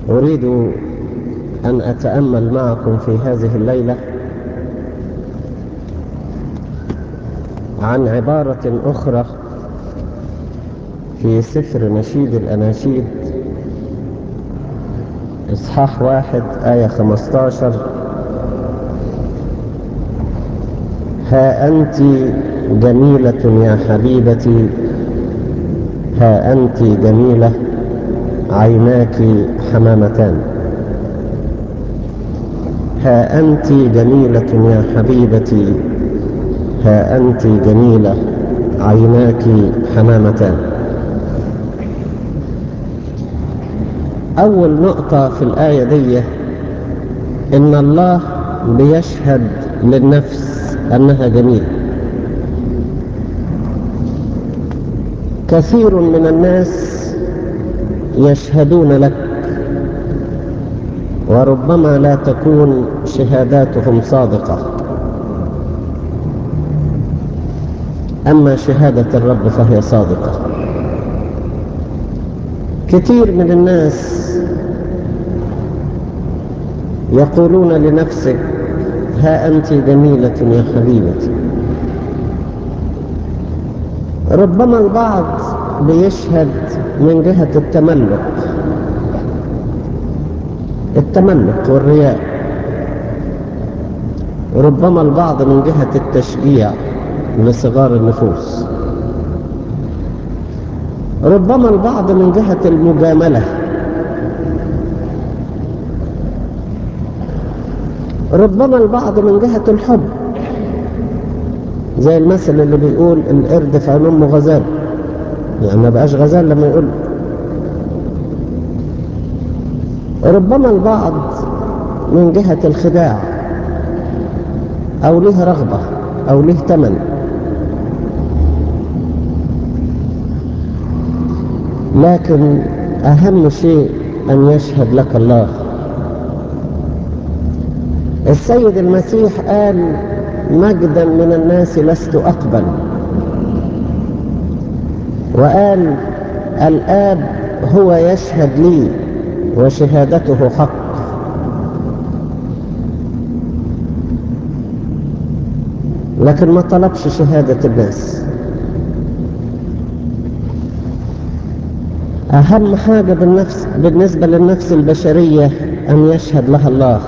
أريد أن أتأمل معكم في هذه الليلة عن عبارة أخرى في سفر نشيد الأناشيد إصحاح واحد آية خمستاشر ها أنت جميلة يا حبيبتي ها أنت جميلة عيناك حمامتان ها أنت جميلة يا حبيبتي ها أنت جميلة عيناك حمامتان أول نقطة في الآية دي إن الله بيشهد للنفس أنها جميلة كثير من الناس يشهدون لك وربما لا تكون شهاداتهم صادقة أما شهادة الرب فهي صادقة كثير من الناس يقولون لنفسك ها أنت جميلة يا حبيبتي ربما البعض بيشهد من جهة التملق التملق والرياء ربما البعض من جهة التشجيع لصغار النفوس ربما البعض من جهة المجاملة ربما البعض من جهة الحب زي المثل اللي بيقول القرد في عين امه غزال يعني ما بقاش غزال لما يقول ربما البعض من جهة الخداع او له رغبة او له تمن لكن اهم شيء ان يشهد لك الله السيد المسيح قال مجدا من الناس لست اقبل وقال الاب هو يشهد لي وشهادته حق لكن ما طلبش شهادة الناس أهم حاجة بالنفس بالنسبة للنفس البشرية أن يشهد لها الله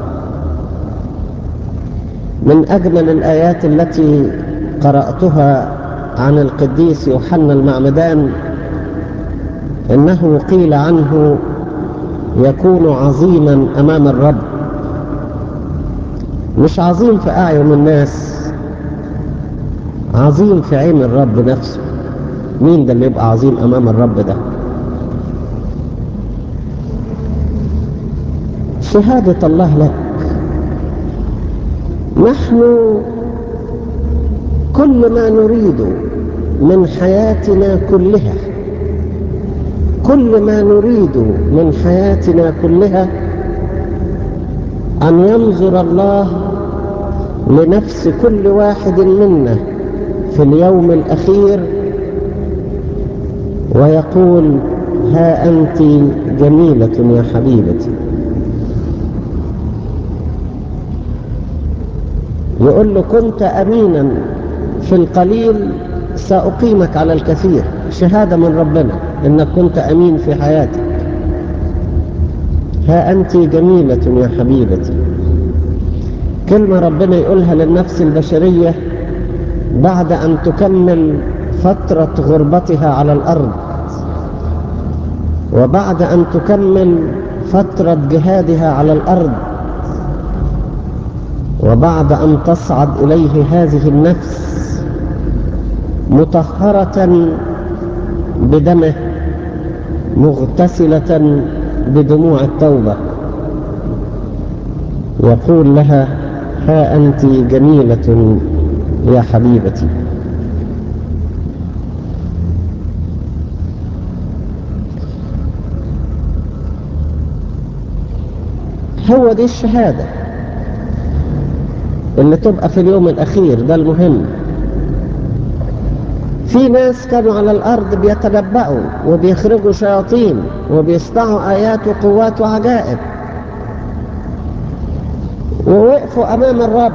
من أجمل الآيات التي قرأتها عن القديس يوحنا المعمدان إنه قيل عنه يكون عظيما أمام الرب مش عظيم في أعين الناس عظيم في عين الرب نفسه مين ده اللي يبقى عظيم أمام الرب ده شهادة الله لك نحن كل ما نريد من حياتنا كلها كل ما نريد من حياتنا كلها أن ينظر الله لنفس كل واحد منا في اليوم الأخير ويقول ها أنت جميلة يا حبيبتي يقول له كنت أمينا في القليل سأقيمك على الكثير شهادة من ربنا إنك كنت أمين في حياتك ها أنت جميلة يا حبيبتي كلمة ربنا يقولها للنفس البشرية بعد أن تكمل فترة غربتها على الأرض وبعد أن تكمل فترة جهادها على الأرض وبعد أن تصعد إليه هذه النفس مطهرة بدمه مغتسلة بدموع التوبة يقول لها ها أنت جميلة يا حبيبتي هو دي الشهادة اللي تبقى في اليوم الأخير ده المهم في ناس كانوا على الأرض بيتنبأوا وبيخرجوا شياطين وبيصنعوا آيات وقوات وعجائب ووقفوا أمام الرب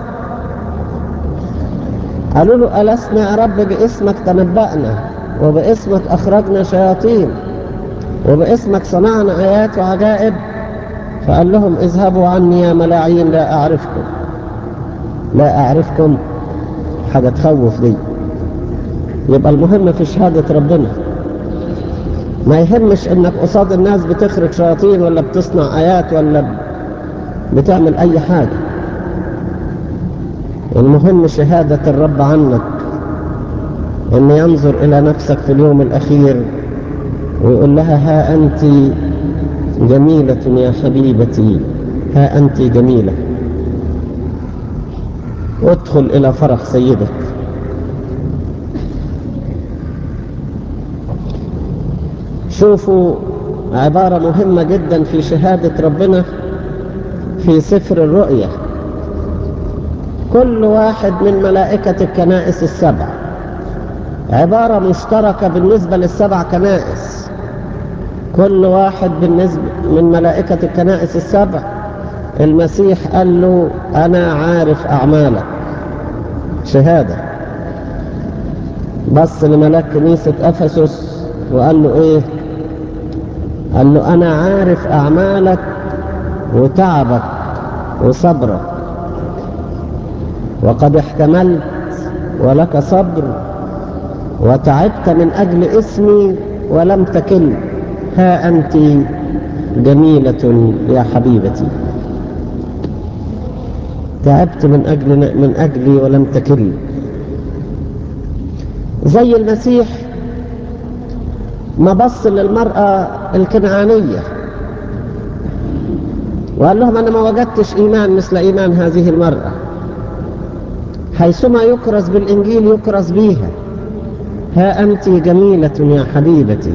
قالوا له ألسنا يا رب باسمك تنبأنا وباسمك أخرجنا شياطين وباسمك صنعنا آيات وعجائب فقال لهم اذهبوا عني يا ملاعين لا أعرفكم لا أعرفكم حاجة تخوف دي يبقى المهم في شهادة ربنا ما يهمش انك قصاد الناس بتخرج شياطين ولا بتصنع آيات ولا بتعمل أي حاجة المهم شهادة الرب عنك ان ينظر الى نفسك في اليوم الاخير ويقول لها ها انت جميلة يا حبيبتي ها انت جميلة ادخل الى فرح سيدك شوفوا عبارة مهمة جدا في شهادة ربنا في سفر الرؤية كل واحد من ملائكة الكنائس السبع عبارة مشتركة بالنسبة للسبع كنائس كل واحد بالنسبة من ملائكة الكنائس السبع المسيح قال له أنا عارف أعمالك شهادة بص لملاك كنيسة أفسس وقال له إيه قال له أنا عارف أعمالك وتعبك وصبرك وقد احتملت ولك صبر وتعبت من أجل اسمي ولم تكل ها أنت جميلة يا حبيبتي تعبت من أجل من أجلي ولم تكل زي المسيح ما بص للمرأة الكنعانية وقال لهم أنا ما وجدتش إيمان مثل إيمان هذه المرأة حيثما يكرز بالإنجيل يكرز بيها ها أنت جميلة يا حبيبتي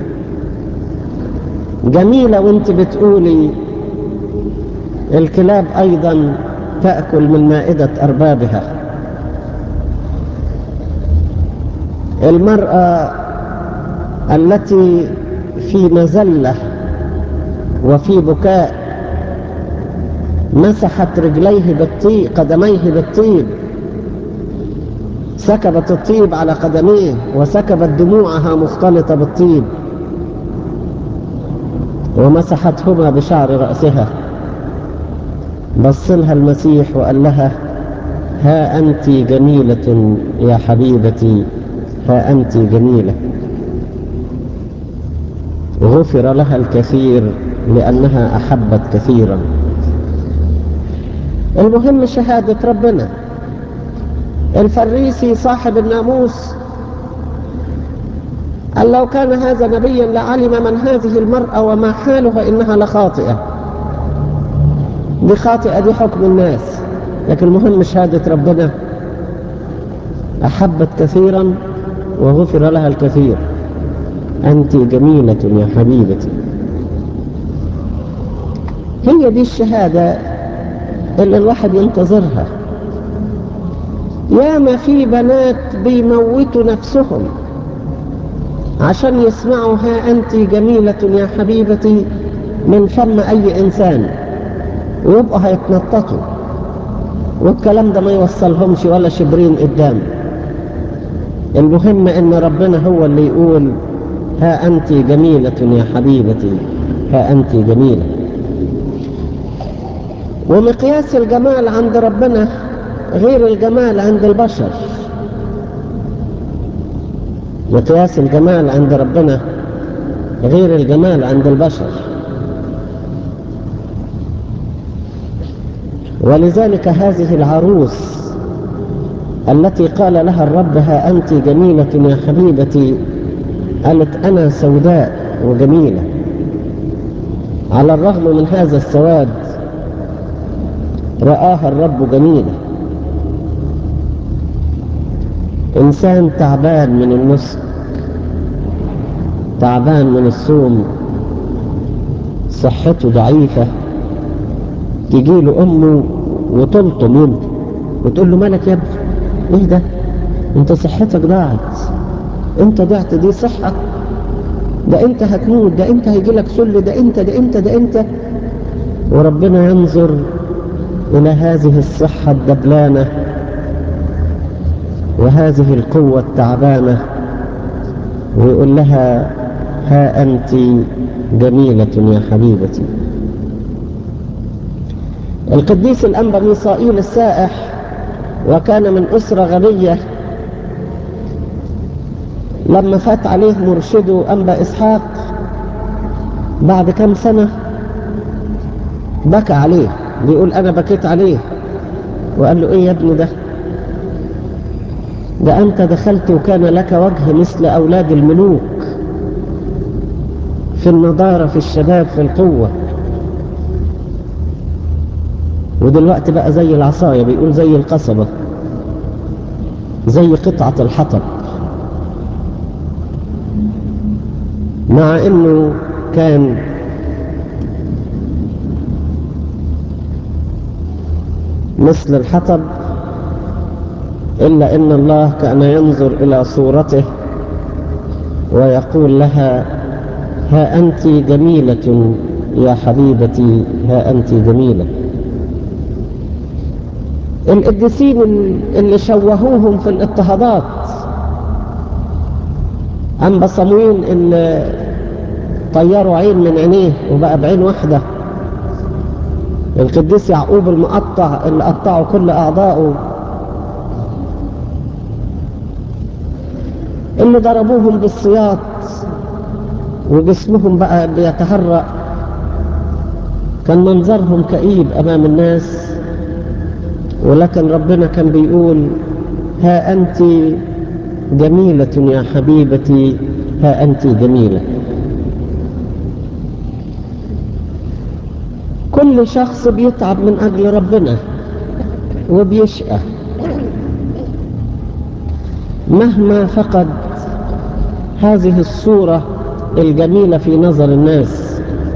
جميلة وانت بتقولي الكلاب أيضا تأكل من مائدة أربابها المرأة التي في مزلة وفي بكاء مسحت رجليه بالطيب قدميه بالطيب سكبت الطيب على قدميه وسكبت دموعها مختلطة بالطيب ومسحتهما بشعر رأسها بص لها المسيح وقال لها ها أنت جميلة يا حبيبتي ها أنت جميلة غفر لها الكثير لأنها أحبت كثيرا المهم شهادة ربنا الفريسي صاحب الناموس قال لو كان هذا نبيا لعلم من هذه المرأة وما حالها إنها لخاطئة دي خاطئة دي حكم الناس لكن المهم شهادة ربنا أحبت كثيرا وغفر لها الكثير أنت جميلة يا حبيبتي هي دي الشهادة اللي الواحد ينتظرها ياما في بنات بيموتوا نفسهم عشان يسمعوا ها أنت جميلة يا حبيبتي من فم أي إنسان ويبقوا هيتنططوا والكلام ده ما يوصلهمش ولا شبرين قدام المهم ان ربنا هو اللي يقول ها أنت جميلة يا حبيبتي ها أنت جميلة ومقياس الجمال عند ربنا غير الجمال عند البشر مقياس الجمال عند ربنا غير الجمال عند البشر ولذلك هذه العروس التي قال لها الرب ها أنت جميلة يا حبيبتي قالت أنا سوداء وجميلة على الرغم من هذا السواد رآها الرب جميلة إنسان تعبان من النسك تعبان من الصوم صحته ضعيفة تجي له أمه وتلطم يمكن وتقول له مالك يا ابني ايه ده انت صحتك ضاعت انت ضعت دي صحة ده انت هتموت ده انت هيجيلك سل ده انت ده انت ده انت وربنا ينظر الى هذه الصحة الدبلانة وهذه القوة التعبانة ويقول لها ها أنت جميلة يا حبيبتي القديس الأنبا ميصائيل السائح وكان من أسرة غنية لما فات عليه مرشده أنبا إسحاق بعد كم سنة بكى عليه بيقول أنا بكيت عليه وقال له إيه يا ابني ده ده أنت دخلت وكان لك وجه مثل أولاد الملوك في النضارة في الشباب في القوة ودلوقتي بقى زي العصاية بيقول زي القصبة زي قطعة الحطب مع انه كان مثل الحطب إلا إن الله كان ينظر إلى صورته ويقول لها ها أنت جميلة يا حبيبتي ها أنت جميلة القديسين اللي شوهوهم في الاضطهادات أنبا صمويل اللي طيروا عين من عينيه وبقى بعين واحدة القديس يعقوب المقطع اللي قطعوا كل أعضائه اللي ضربوهم بالسياط وجسمهم بقى بيتهرأ كان منظرهم كئيب أمام الناس ولكن ربنا كان بيقول ها أنت جميلة يا حبيبتي ها أنت جميلة كل شخص بيتعب من أجل ربنا وبيشقى مهما فقد هذه الصورة الجميلة في نظر الناس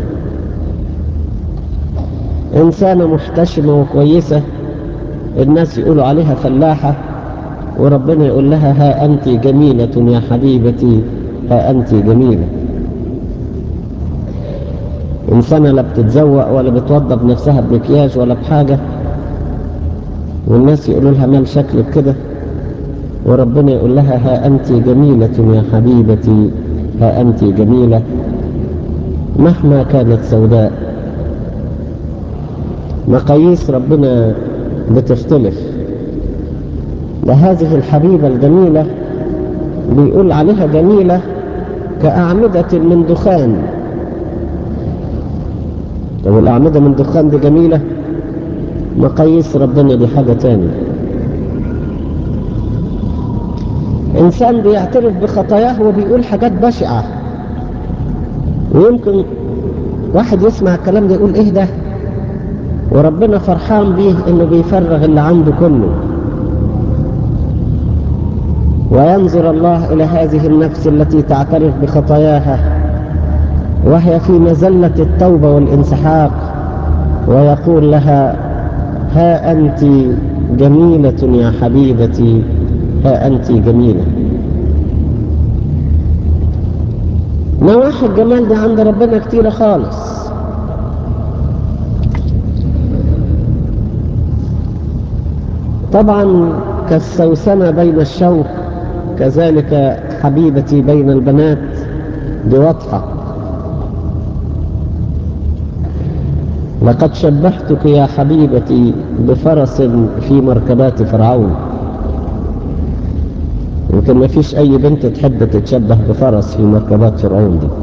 إنسانة محتشمة وكويسة الناس يقولوا عليها فلاحة وربنا يقول لها ها أنت جميلة يا حبيبتي ها أنت جميلة إنسانة لا بتتزوق ولا بتوضب نفسها بمكياج ولا بحاجة والناس يقولوا لها مال شكلك كده وربنا يقول لها ها أنت جميلة يا حبيبتي ها أنت جميلة مهما كانت سوداء مقاييس ربنا بتختلف وهذه الحبيبة الجميلة بيقول عليها جميلة كأعمدة من دخان طب الأعمدة من دخان دي جميلة مقاييس ربنا دي حاجة تانية إنسان بيعترف بخطاياه وبيقول حاجات بشعة ويمكن واحد يسمع الكلام ده يقول إيه ده وربنا فرحان بيه إنه بيفرغ اللي عنده كله وينظر الله إلى هذه النفس التي تعترف بخطاياها وهي في مزلة التوبة والانسحاق ويقول لها ها أنت جميلة يا حبيبتي ها أنت جميلة نواحي الجمال ده عند ربنا كتيرة خالص طبعا كالسوسنة بين الشوك كذلك حبيبتي بين البنات دي واضحة لقد شبهتك يا حبيبتي بفرس في مركبات فرعون يمكن ما فيش اي بنت تحب تتشبه بفرس في مركبات فرعون دي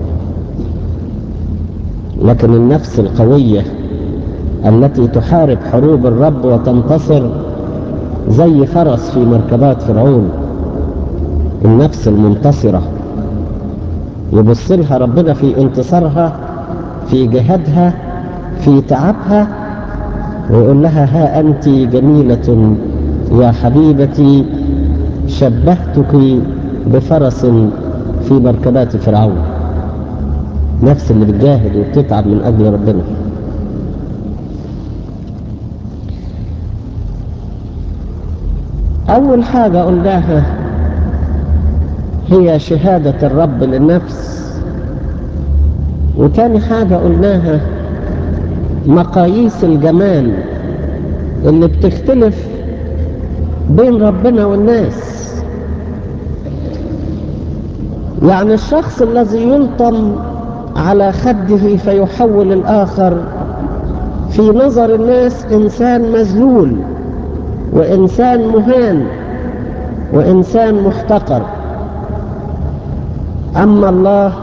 لكن النفس القوية التي تحارب حروب الرب وتنتصر زي فرس في مركبات فرعون النفس المنتصرة يبص لها ربنا في انتصارها في جهادها في تعبها ويقول لها ها أنت جميلة يا حبيبتي شبهتك بفرس في مركبات فرعون نفس اللي بتجاهد وبتتعب من أجل ربنا أول حاجة قلناها هي شهادة الرب للنفس وتاني حاجة قلناها مقاييس الجمال اللي بتختلف بين ربنا والناس يعني الشخص الذي يلطم على خده فيحول الآخر في نظر الناس إنسان مذلول وإنسان مهان وإنسان محتقر أما الله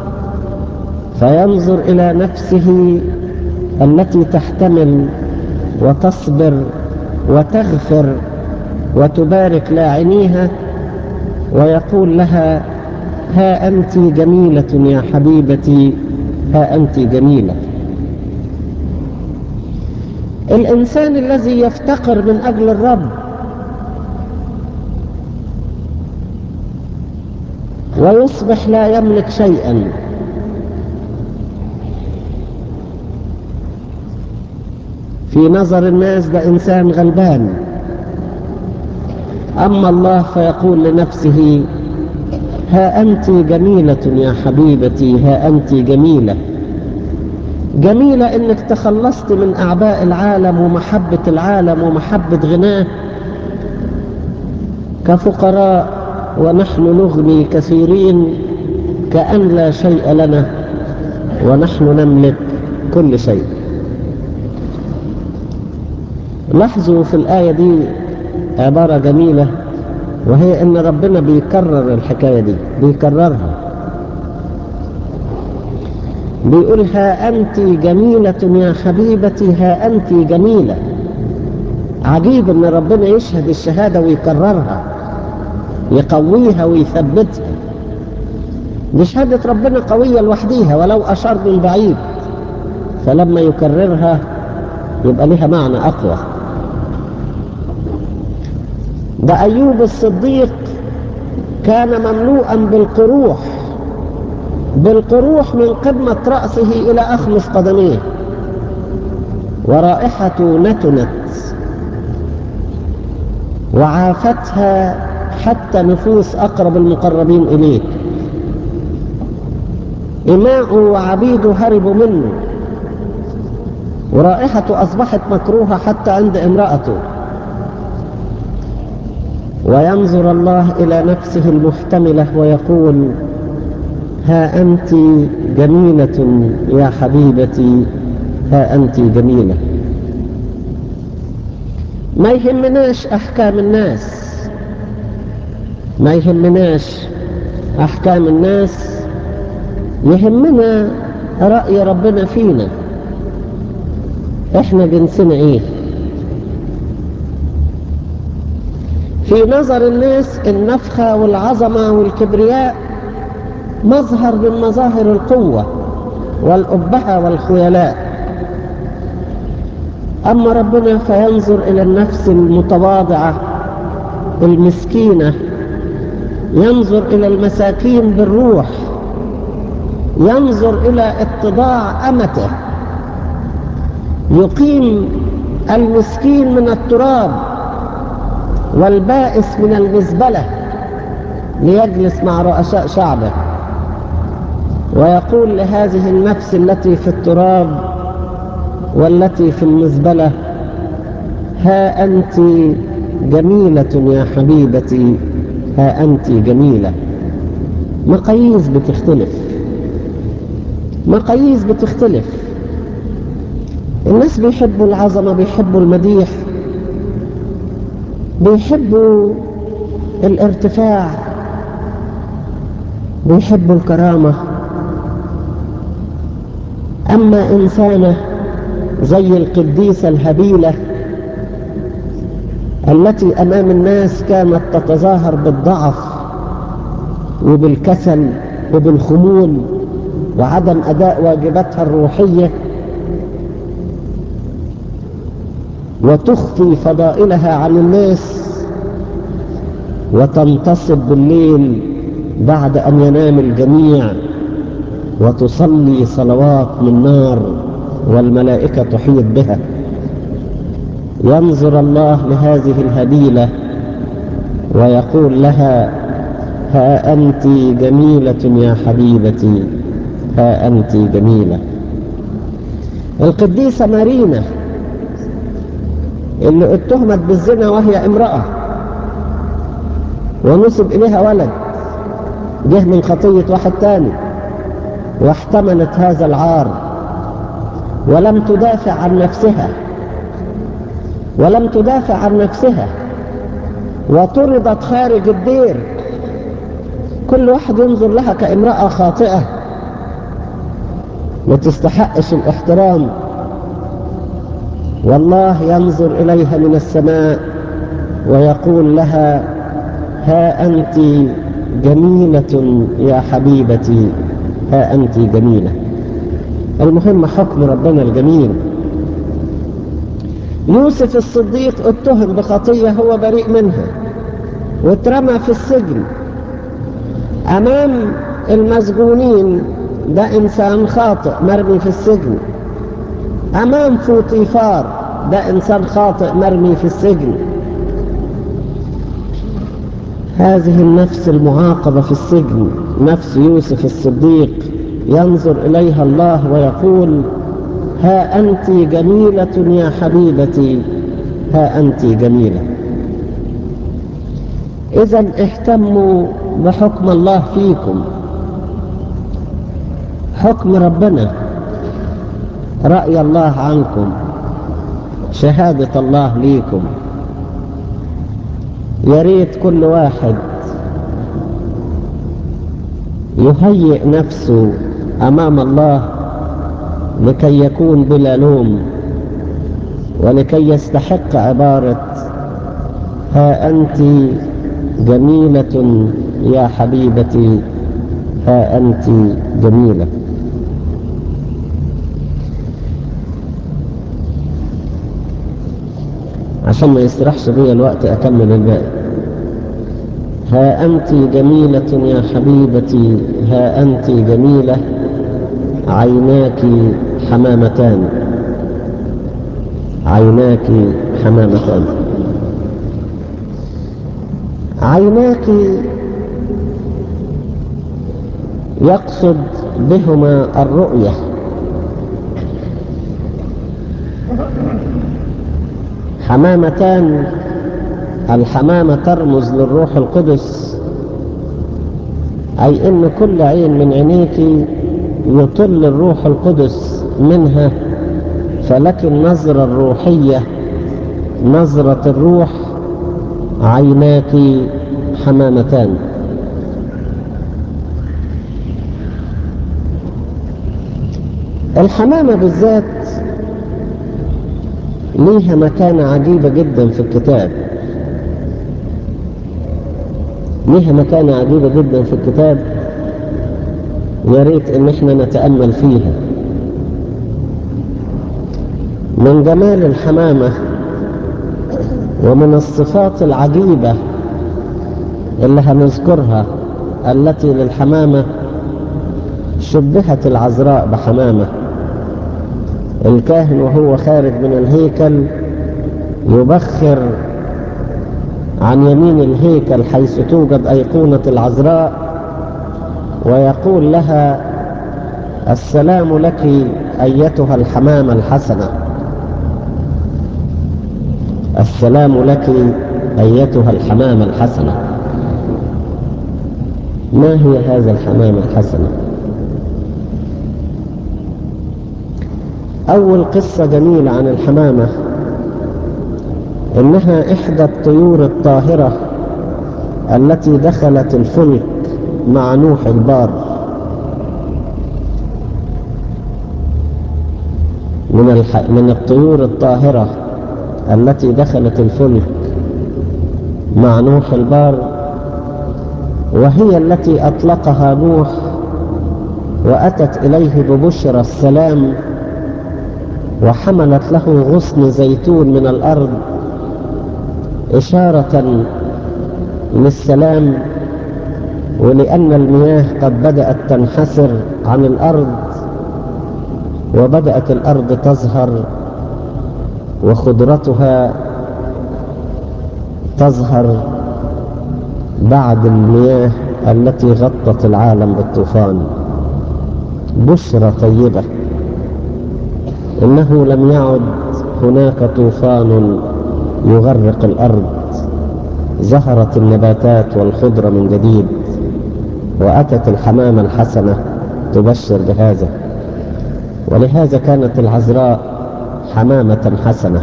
فينظر إلى نفسه التي تحتمل وتصبر وتغفر وتبارك لاعنيها ويقول لها ها أنت جميلة يا حبيبتي ها أنت جميلة الإنسان الذي يفتقر من أجل الرب ويصبح لا يملك شيئا في نظر الناس ده إنسان غلبان أما الله فيقول لنفسه ها أنت جميلة يا حبيبتي ها أنت جميلة جميلة إنك تخلصت من أعباء العالم ومحبة العالم ومحبة غناه كفقراء ونحن نغني كثيرين كأن لا شيء لنا ونحن نملك كل شيء لاحظوا في الآية دي عبارة جميلة وهي ان ربنا بيكرر الحكاية دي بيكررها بيقول ها أنت جميلة يا حبيبتي ها أنت جميلة عجيب ان ربنا يشهد الشهادة ويكررها يقويها ويثبتها دي شهادة ربنا قوية لوحديها ولو أشار من بعيد فلما يكررها يبقى لها معنى أقوى ده أيوب الصديق كان مملوءا بالقروح بالقروح من قمة رأسه إلى أخمص قدميه ورائحته نتنت وعافتها حتى نفوس أقرب المقربين إليه إماء وعبيده هربوا منه ورائحته أصبحت مكروهة حتى عند امرأته وينظر الله إلى نفسه المحتملة ويقول ها أنت جميلة يا حبيبتي ها أنت جميلة ما يهمناش أحكام الناس ما يهمناش أحكام الناس يهمنا رأي ربنا فينا احنا جنسنا ايه في نظر الناس النفخة والعظمة والكبرياء مظهر من مظاهر القوة والأبهة والخيلاء أما ربنا فينظر إلى النفس المتواضعة المسكينة ينظر إلى المساكين بالروح ينظر إلى اتضاع أمته يقيم المسكين من التراب والبائس من المزبلة ليجلس مع رؤساء شعبه ويقول لهذه النفس التي في التراب والتي في المزبلة ها أنت جميلة يا حبيبتي ها أنت جميلة مقاييس بتختلف مقاييس بتختلف الناس بيحبوا العظمة بيحبوا المديح بيحبوا الارتفاع بيحبوا الكرامة أما إنسانة زي القديسة الهبيلة التي أمام الناس كانت تتظاهر بالضعف وبالكسل وبالخمول وعدم أداء واجباتها الروحية وتخفي فضائلها عن الناس وتنتصب بالليل بعد أن ينام الجميع وتصلي صلوات من نار والملائكة تحيط بها ينظر الله لهذه الهديلة ويقول لها ها أنت جميلة يا حبيبتي ها أنت جميلة القديسة مارينا اللي اتهمت بالزنا وهي امرأة ونسب إليها ولد جه من خطية واحد تاني واحتملت هذا العار ولم تدافع عن نفسها ولم تدافع عن نفسها وطردت خارج الدير كل واحد ينظر لها كامرأة خاطئة ما تستحقش الاحترام والله ينظر إليها من السماء ويقول لها ها أنت جميلة يا حبيبتي ها أنت جميلة المهم حكم ربنا الجميل يوسف الصديق اتهم بخطية هو بريء منها واترمى في السجن أمام المسجونين ده إنسان خاطئ مرمي في السجن أمام فوطيفار ده إنسان خاطئ مرمي في السجن هذه النفس المعاقبة في السجن نفس يوسف الصديق ينظر إليها الله ويقول ها أنت جميلة يا حبيبتي ها أنت جميلة إذا اهتموا بحكم الله فيكم حكم ربنا رأي الله عنكم شهادة الله ليكم يا ريت كل واحد يهيئ نفسه أمام الله لكي يكون بلا لوم ولكي يستحق عبارة ها أنت جميلة يا حبيبتي ها أنت جميلة عشان ما يسرحش بيا الوقت أكمل الباقي ها أنت جميلة يا حبيبتي ها أنت جميلة عيناك حمامتان عيناك حمامتان عيناك يقصد بهما الرؤية حمامتان الحمامة ترمز للروح القدس أي إن كل عين من عينيك يطل الروح القدس منها فلك النظرة الروحية نظرة الروح عيناك حمامتان الحمامة بالذات ليها مكانة عجيبة جدا في الكتاب ليها مكانة عجيبة جدا في الكتاب يا ريت ان احنا نتأمل فيها من جمال الحمامة ومن الصفات العجيبة اللي هنذكرها التي للحمامة شبهت العذراء بحمامة الكاهن وهو خارج من الهيكل يبخر عن يمين الهيكل حيث توجد أيقونة العذراء ويقول لها السلام لك أيتها الحمامة الحسنة السلام لك أيتها الحمامة الحسنة ما هي هذا الحمامة الحسنة أول قصة جميلة عن الحمامة إنها إحدى الطيور الطاهرة التي دخلت الفلك مع نوح البار من, الح... من الطيور الطاهرة التي دخلت الفلك مع نوح البار وهي التي أطلقها نوح وأتت إليه ببشرى السلام وحملت له غصن زيتون من الأرض إشارة للسلام ولأن المياه قد بدأت تنحسر عن الأرض وبدأت الأرض تزهر وخضرتها تظهر بعد المياه التي غطت العالم بالطوفان بشرى طيبة إنه لم يعد هناك طوفان يغرق الأرض ظهرت النباتات والخضرة من جديد وأتت الحمامة الحسنة تبشر بهذا ولهذا كانت العذراء حمامة حسنة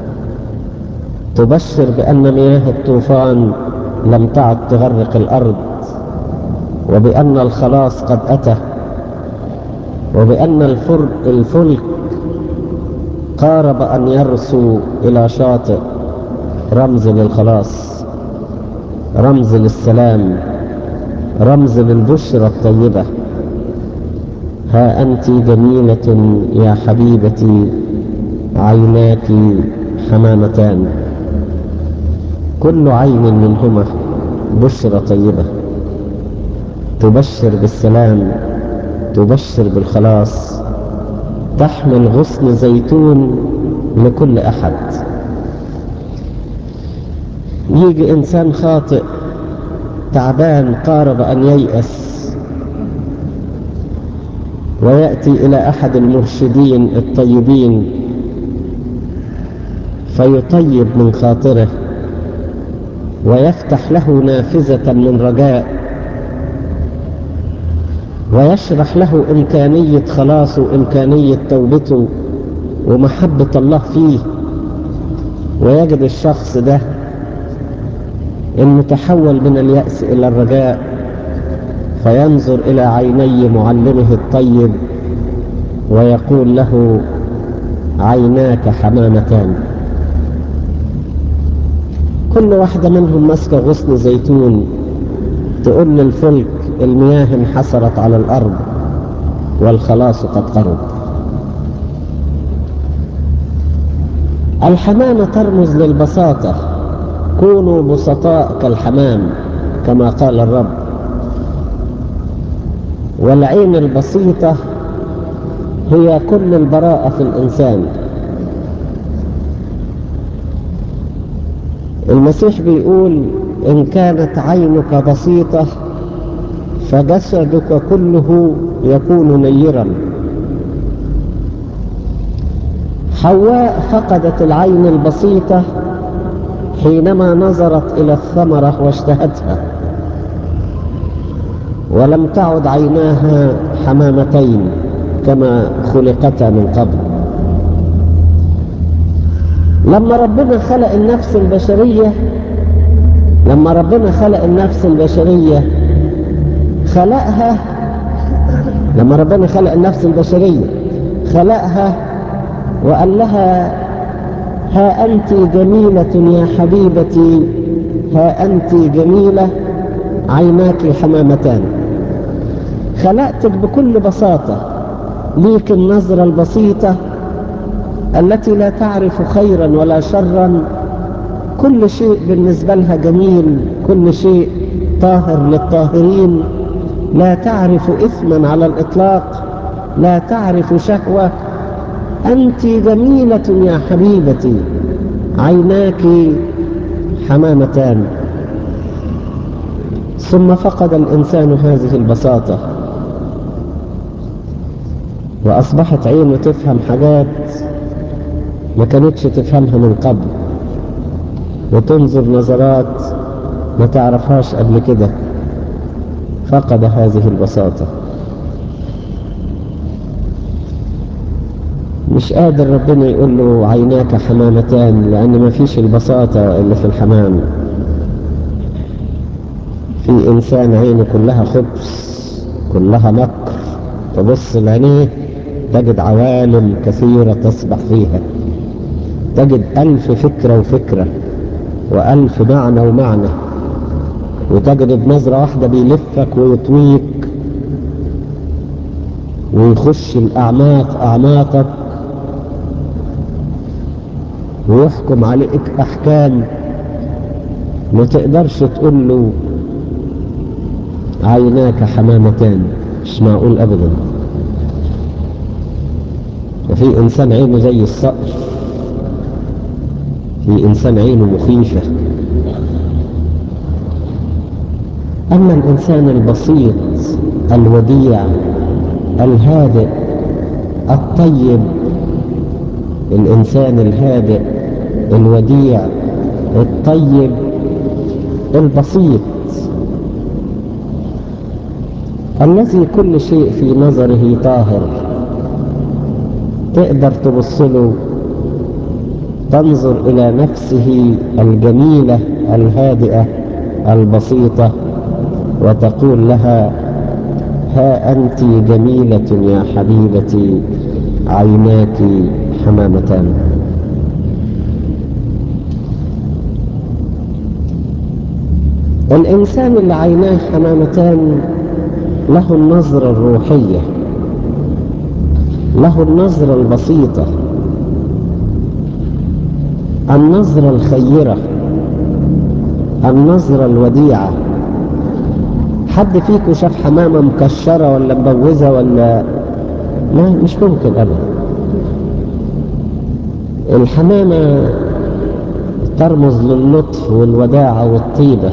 تبشر بأن مياه الطوفان لم تعد تغرق الأرض وبأن الخلاص قد أتى وبأن الفلك قارب أن يرسو إلى شاطئ رمز للخلاص رمز للسلام رمز للبشرى الطيبة ها أنت جميلة يا حبيبتي عيناك حمامتان كل عين منهما بشرى طيبة تبشر بالسلام تبشر بالخلاص تحمل غصن زيتون لكل أحد يجي إنسان خاطئ تعبان قارب أن ييأس ويأتي إلى أحد المرشدين الطيبين فيطيب من خاطره ويفتح له نافذة من رجاء ويشرح له إمكانية خلاصه وإمكانية توبته ومحبة الله فيه ويجد الشخص ده انه تحول من اليأس الى الرجاء فينظر الى عيني معلمه الطيب ويقول له عيناك حمامتان كل واحدة منهم ماسكة غصن زيتون تقول للفلك المياه انحسرت على الأرض والخلاص قد قرب الحمامة ترمز للبساطة كونوا بسطاء كالحمام كما قال الرب والعين البسيطة هي كل البراءة في الإنسان المسيح بيقول إن كانت عينك بسيطة فجسدك كله يكون نيرا حواء فقدت العين البسيطة حينما نظرت إلى الثمرة واشتهتها ولم تعد عيناها حمامتين كما خلقتا من قبل لما ربنا خلق النفس البشرية لما ربنا خلق النفس البشرية خلقها لما ربنا خلق النفس البشرية خلقها وقال لها ها أنت جميلة يا حبيبتي ها أنت جميلة عيناك حمامتان خلقتك بكل بساطة ليك النظرة البسيطة التي لا تعرف خيرا ولا شرا كل شيء بالنسبة لها جميل كل شيء طاهر للطاهرين لا تعرف إثما على الإطلاق لا تعرف شهوة أنت جميلة يا حبيبتي عيناك حمامتان ثم فقد الإنسان هذه البساطة وأصبحت عينه تفهم حاجات ما كانتش تفهمها من قبل وتنظر نظرات ما تعرفهاش قبل كده فقد هذه البساطة مش قادر ربنا يقول له عيناك حمامتان لأن ما فيش البساطة اللي في الحمام في إنسان عينه كلها خبز كلها مكر تبص لعينيه تجد عوالم كثيرة تسبح فيها تجد ألف فكرة وفكرة وألف معنى ومعنى وتجد بنظرة واحدة بيلفك ويطويك ويخش الأعماق أعماقك ويحكم عليك أحكام ما تقدرش تقول له عيناك حمامتان مش معقول أبدا وفي إنسان عينه زي الصقر في إنسان عينه مخيفة أما الإنسان البسيط الوديع الهادئ الطيب الإنسان الهادئ الوديع الطيب البسيط الذي كل شيء في نظره طاهر تقدر تبص له تنظر إلى نفسه الجميلة الهادئة البسيطة وتقول لها ها أنت جميلة يا حبيبتي عيناك حمامتان الإنسان اللي عيناه حمامتان له النظرة الروحية له النظرة البسيطة النظرة الخيرة النظرة الوديعة حد فيكم شاف حمامة مكشرة ولا مبوزة ولا لا مش ممكن أبدا الحمامة ترمز للطف والوداعة والطيبة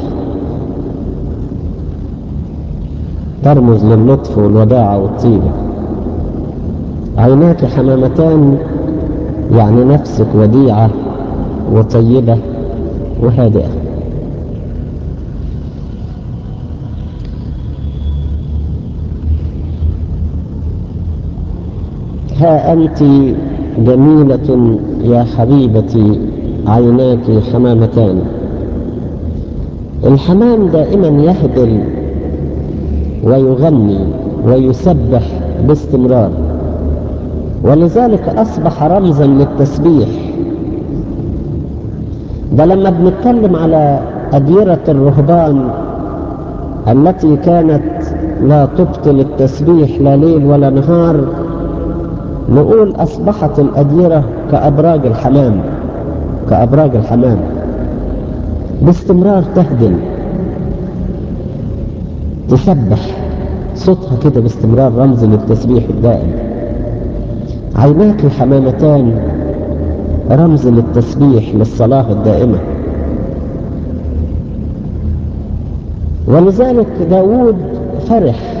ترمز للطف والوداعة والطيبة عيناك حمامتان يعني نفسك وديعة وطيبة وهادئة ها أنت جميلة يا حبيبتي عيناك حمامتان الحمام دائما يهدل ويغني ويسبح باستمرار ولذلك أصبح رمزا للتسبيح ده لما بنتكلم على أديرة الرهبان التي كانت لا تبطل التسبيح لا ليل ولا نهار نقول أصبحت الأديرة كأبراج الحمام كأبراج الحمام باستمرار تهدل تسبح صوتها كده باستمرار رمز للتسبيح الدائم عيناك حمامتان رمز للتسبيح للصلاة الدائمة ولذلك داود فرح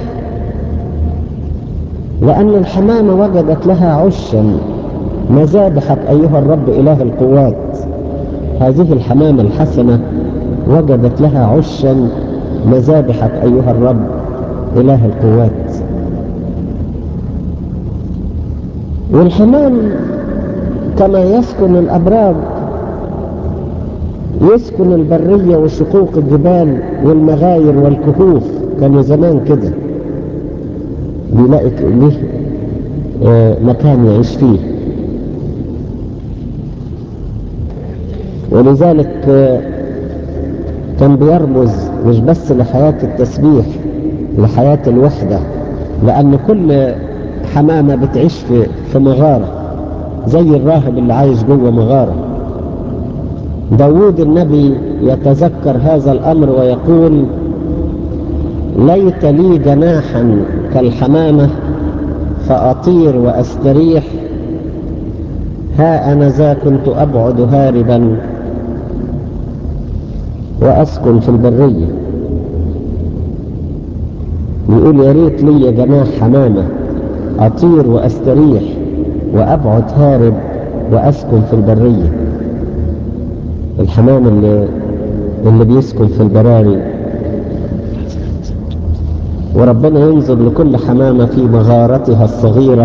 لأن الحمامة وجدت لها عشا مذابحك أيها الرب إله القوات هذه الحمامة الحسنة وجدت لها عشا مذابحك أيها الرب إله القوات والحمام كما يسكن الأبراج يسكن البرية وشقوق الجبال والمغاير والكهوف كانوا زمان كده بيلاقي له مكان يعيش فيه ولذلك كان بيرمز مش بس لحياة التسبيح لحياة الوحدة لأن كل حمامة بتعيش في, في مغارة زي الراهب اللي عايش جوه مغارة داود النبي يتذكر هذا الأمر ويقول ليت لي جناحا كالحمامة فأطير وأستريح ها أنا ذا كنت أبعد هاربا وأسكن في البرية يقول يا ريت لي جناح حمامة أطير وأستريح وأبعد هارب وأسكن في البرية الحمام اللي, اللي بيسكن في البراري وربنا ينظر لكل حمامة في مغارتها الصغيرة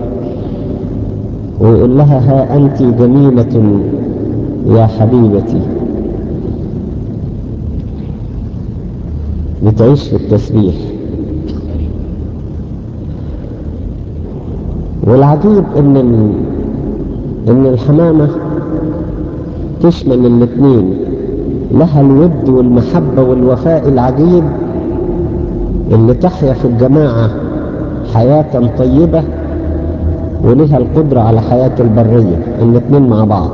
ويقول لها ها أنت جميلة يا حبيبتي بتعيش في التسبيح والعجيب ان ال... ان الحمامة تشمل الاثنين لها الود والمحبة والوفاء العجيب اللي تحيا في الجماعة حياة طيبة ولها القدرة على حياة البرية الاثنين مع بعض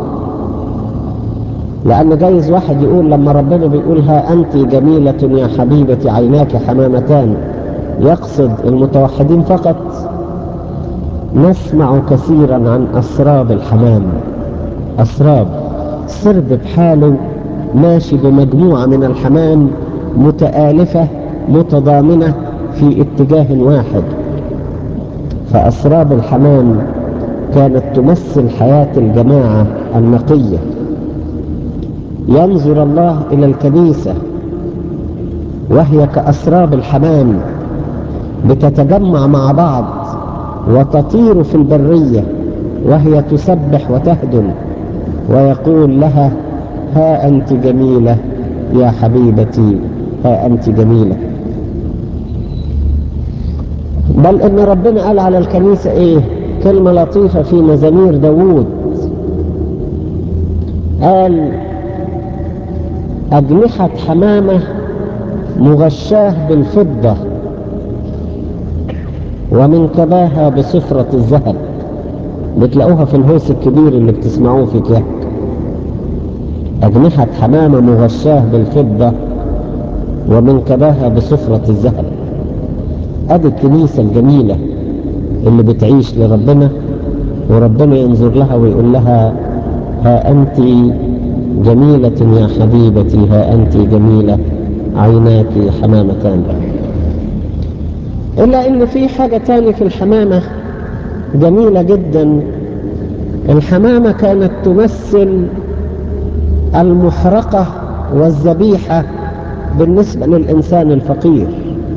لأن جايز واحد يقول لما ربنا بيقول ها أنت جميلة يا حبيبتي عيناك حمامتان يقصد المتوحدين فقط نسمع كثيرا عن أسراب الحمام أسراب سرب بحاله ماشي بمجموعة من الحمام متآلفة متضامنة في اتجاه واحد فأسراب الحمام كانت تمثل حياة الجماعة النقية ينظر الله إلى الكنيسة وهي كأسراب الحمام بتتجمع مع بعض وتطير في البرية وهي تسبح وتهدم ويقول لها ها أنت جميلة يا حبيبتي ها أنت جميلة بل إن ربنا قال على الكنيسة إيه كلمة لطيفة في مزامير داوود قال أجنحة حمامة مغشاه بالفضة ومن كباها بصفرة الذهب بتلاقوها في الهوس الكبير اللي بتسمعوه في كهك أجنحة حمامة مغشاه بالفضة ومن كباها بصفرة الذهب أدي الكنيسة الجميلة اللي بتعيش لربنا وربنا ينظر لها ويقول لها ها أنت جميلة يا حبيبتي ها أنت جميلة عيناك حمامتان إلا إن في حاجة تاني في الحمامة جميلة جدا الحمامة كانت تمثل المحرقة والذبيحة بالنسبة للإنسان الفقير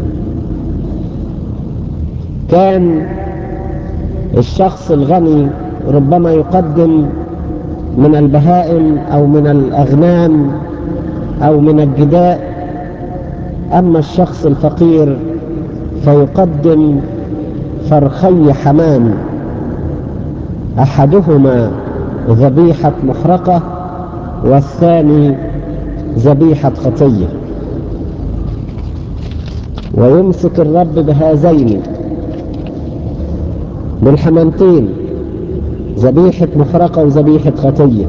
كان الشخص الغني ربما يقدم من البهائم أو من الأغنام أو من الجداء أما الشخص الفقير فيقدم فرخي حمام أحدهما ذبيحة محرقة والثاني ذبيحة خطية ويمسك الرب بهذين بالحمامتين ذبيحة محرقة وذبيحة خطية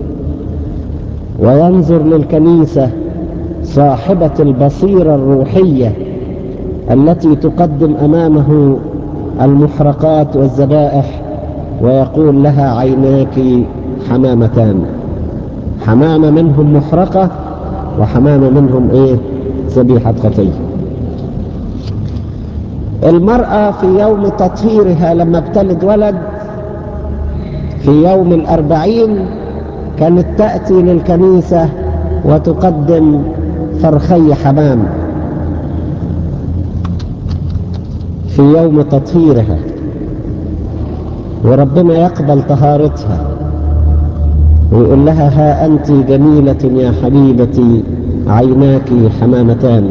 وينظر للكنيسة صاحبة البصيرة الروحية التي تقدم أمامه المحرقات والذبائح ويقول لها عيناك حمامتان حمامة منهم محرقة وحمامة منهم ايه ذبيحة خطية المرأة في يوم تطهيرها لما ابتلد ولد في يوم الأربعين كانت تأتي للكنيسة وتقدم فرخي حمام في يوم تطهيرها وربنا يقبل طهارتها ويقول لها ها أنت جميلة يا حبيبتي عيناك حمامتان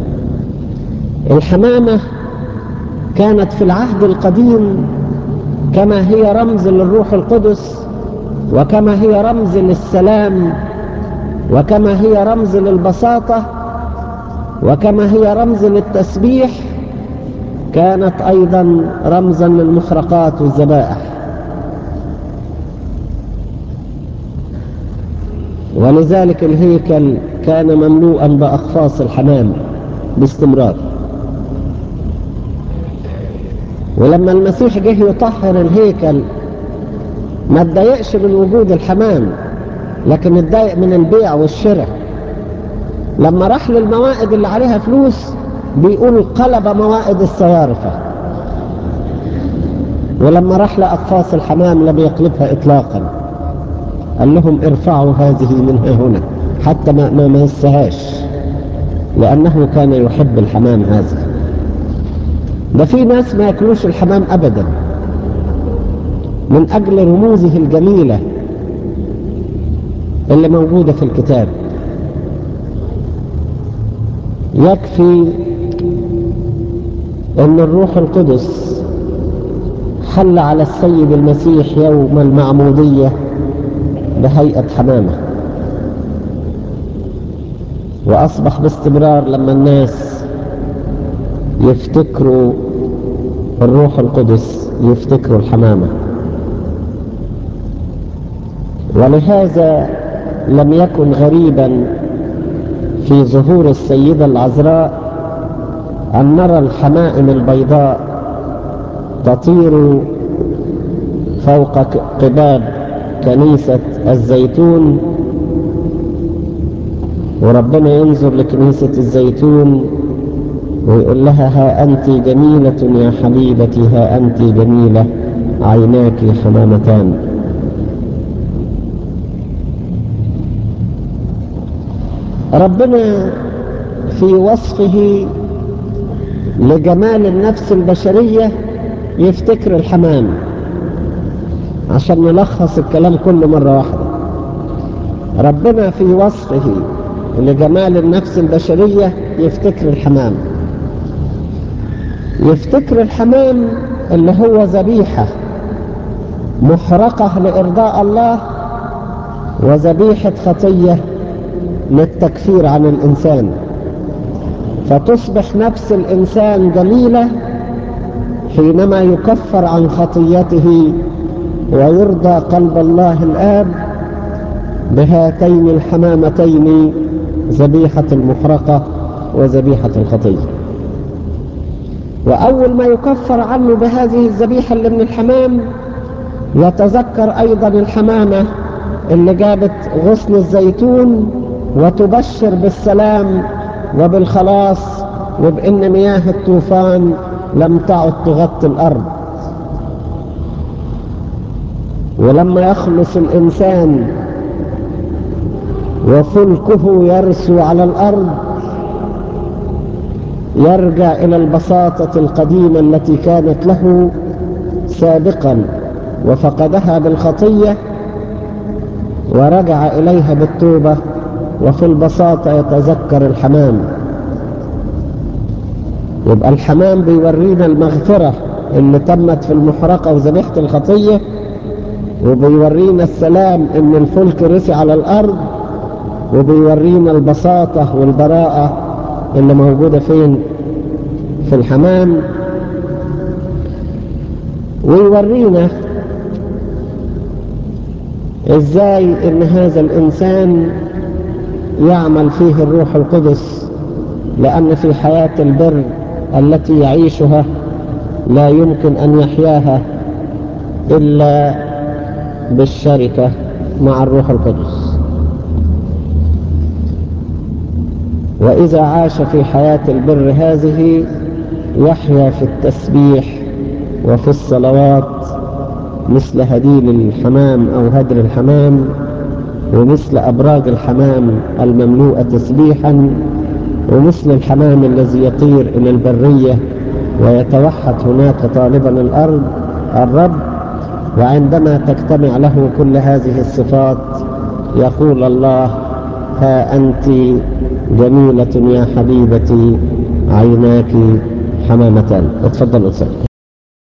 الحمامة كانت في العهد القديم كما هي رمز للروح القدس وكما هي رمز للسلام وكما هي رمز للبساطة وكما هي رمز للتسبيح كانت أيضا رمزا للمخرقات والذبائح ولذلك الهيكل كان مملوءا بأقفاص الحمام باستمرار ولما المسيح جه يطهر الهيكل ما اتضايقش من وجود الحمام لكن اتضايق من البيع والشراء لما راح للموائد اللي عليها فلوس بيقول قلب موائد الصيارفة ولما راح لأقفاص الحمام لم يقلبها إطلاقا قال لهم ارفعوا هذه منها هنا حتى ما ما مسهاش لأنه كان يحب الحمام هذا ده في ناس ما ياكلوش الحمام أبدا من أجل رموزه الجميلة اللي موجودة في الكتاب يكفي ان الروح القدس حل على السيد المسيح يوم المعمودية بهيئة حمامة وأصبح باستمرار لما الناس يفتكروا الروح القدس يفتكروا الحمامة ولهذا لم يكن غريبا في ظهور السيدة العذراء أن نرى الحمائم البيضاء تطير فوق قباب كنيسة الزيتون وربنا ينظر لكنيسة الزيتون ويقول لها ها أنت جميلة يا حبيبتي ها أنت جميلة عيناك حمامتان ربنا في وصفه لجمال النفس البشرية يفتكر الحمام عشان نلخص الكلام كله مرة واحدة ربنا في وصفه لجمال النفس البشرية يفتكر الحمام يفتكر الحمام اللي هو ذبيحة محرقة لإرضاء الله وذبيحة خطية للتكفير عن الإنسان فتصبح نفس الإنسان جميلة حينما يكفر عن خطيته ويرضى قلب الله الآب بهاتين الحمامتين ذبيحة المحرقة وذبيحة الخطية وأول ما يكفر عنه بهذه الذبيحة اللي من الحمام يتذكر أيضا الحمامة اللي جابت غصن الزيتون وتبشر بالسلام وبالخلاص وبأن مياه الطوفان لم تعد تغطي الأرض ولما يخلص الإنسان وفلكه يرسو على الأرض يرجع إلى البساطة القديمة التي كانت له سابقا وفقدها بالخطية ورجع إليها بالتوبة وفي البساطة يتذكر الحمام يبقى الحمام بيورينا المغفرة اللي تمت في المحرقة وذبيحة الخطية وبيورينا السلام ان الفلك رسي على الارض وبيورينا البساطة والبراءة اللي موجودة فين في الحمام ويورينا ازاي ان هذا الانسان يعمل فيه الروح القدس لان في حياة البر التي يعيشها لا يمكن ان يحياها الا بالشركة مع الروح القدس وإذا عاش في حياة البر هذه يحيا في التسبيح وفي الصلوات مثل هديل الحمام أو هدر الحمام ومثل أبراج الحمام المملوءة تسبيحا ومثل الحمام الذي يطير إلى البرية ويتوحد هناك طالبا الأرض الرب وعندما تجتمع له كل هذه الصفات يقول الله ها أنت جميلة يا حبيبتي عيناك حمامتان اتفضل أستاذ